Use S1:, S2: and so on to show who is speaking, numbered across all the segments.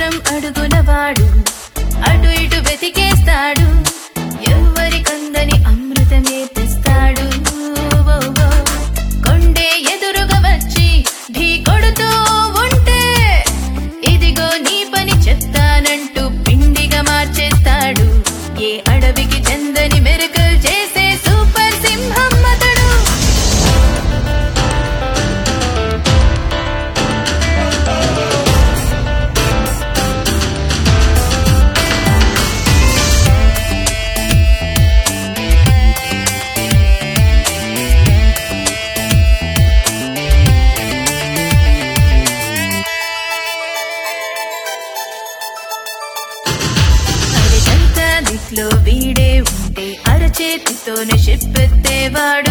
S1: సంద్రం అడుగున వాడు అటు ఇటు వెతికేస్తాడు ఎవరి కందని అమృతమే తెస్తాడు ఓ, ఓ. కొండే ఎదురుగా వచ్చి ఢీ కొడుతూ ఉంటే ఇదిగో నీ పని చెప్తానంటూ పిండిగా మార్చేస్తాడు ఏ అడవికి చందని మెరుకలు చేసే సూపర్ సింహం అతడు అరిచంత దిక్లో వీడే ఉంటే అరచేతితోనే చెప్పెత్తేవాడు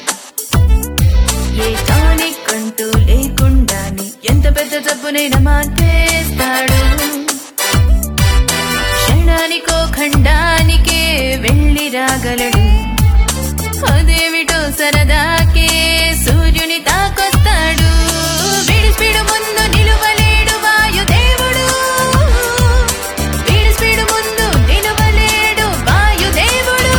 S1: ఏ టానిక్ అంటూ లేకుండానే ఎంత పెద్ద జబ్బునైనా మార్పేస్తాడు క్షణానికో ఖండానికే వెళ్ళి రాగలడు అదేమిటో సరదాకే సూర్యుని తాకొస్తాడు వీడి స్పీడు ముందు నిలువలేడు వాయుదేవుడు వీడి స్పీడు ముందు నిలువలేడు వాయుదేవుడు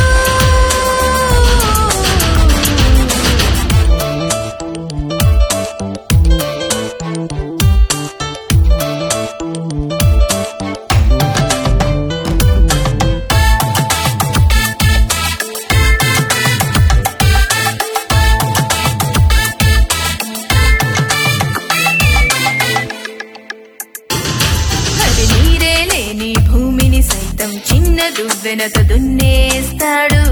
S1: అది నీరే లేని భూమిని సైతం చిన్న దువ్వెనతో దున్నేస్తాడు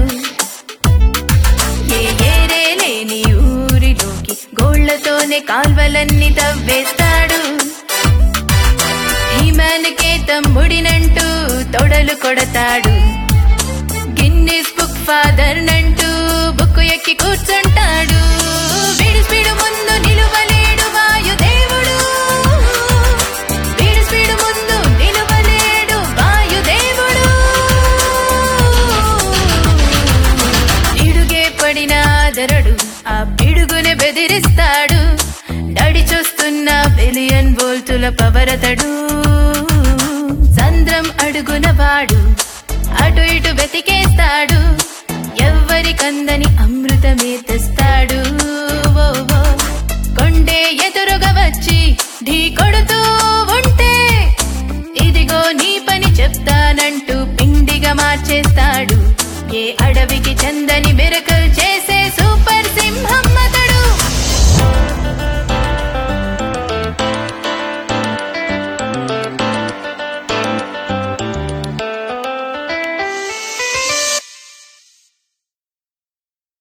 S1: ఏ ఏరే లేని ఊరిలోకి గోళ్లతోనే కాల్వలన్నీ తవ్వేస్తాడు హిమానికే తమ్ముడినంటూ తొడలు కొడతాడు గిన్నిస్ బుక్ ఫాదర్ నంటూ బుక్కు ఎక్కి కూర్చుంటాడు వీడి స్పీడు ముందు నిలువలేడు వాయుదేవుడు వీడి స్పీడు ముందు నిలువలేడు వాయుదేవుడు పిడుగే పడిన ఆదరడు ఆ పిడుగుని బెదిరిస్తాడు నడి చూస్తున్న బిలియన్ వోల్టుల పవరతడు సంద్రం అడుగున వాడు అటు ఇటు వెతికేస్తాడు ఎవ్వరి కందని అమృతమే తెస్తాడు ఓ, ఓ. కొండే ఎదురుగా వచ్చి ఢీ కొడుతూ ఉంటే ఇదిగో నీ పని చెప్తానంటూ పిండిగా మార్చేస్తాడు ఏ అడవికి చందని